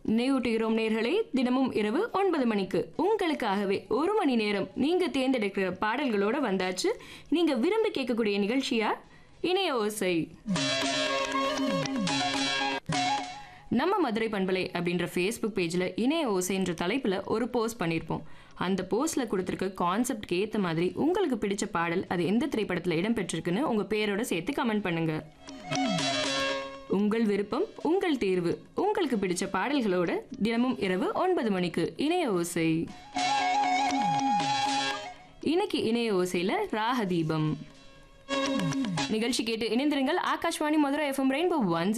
நினைவூட்டுகிறோம் நேர்களே தினமும் இரவு ஒன்பது மணிக்கு உங்களுக்காகவே ஒரு மணி நேரம் நீங்க தேர்ந்தெடுக்கிற பாடல்களோட வந்தாச்சு நீங்க விரும்பி கேட்கக்கூடிய நிகழ்ச்சியா இணைய ஓசை நம்ம மதுரை பண்பலை அப்படின்ற ஃபேஸ்புக் பேஜில் இணைய ஓசைன்ற தலைப்பில் ஒரு போஸ்ட் பண்ணியிருப்போம் அந்த போஸ்ட்டில் கொடுத்துருக்க கான்செப்ட்க்கு ஏற்ற மாதிரி உங்களுக்கு பிடிச்ச பாடல் அது எந்த திரைப்படத்தில் இடம்பெற்றிருக்குன்னு உங்கள் பேரோட சேர்த்து கமெண்ட் பண்ணுங்க உங்கள் விருப்பம் உங்கள் தேர்வு உங்களுக்கு பிடிச்ச பாடல்களோட தினமும் இரவு ஒன்பது மணிக்கு இணைய ஓசை இன்னைக்கு இணைய ஓசையில் ராகதீபம் நிகழ்ச்சி கேட்டு இணைந்திருங்கள் Akashvani Madurai FM Rainbow one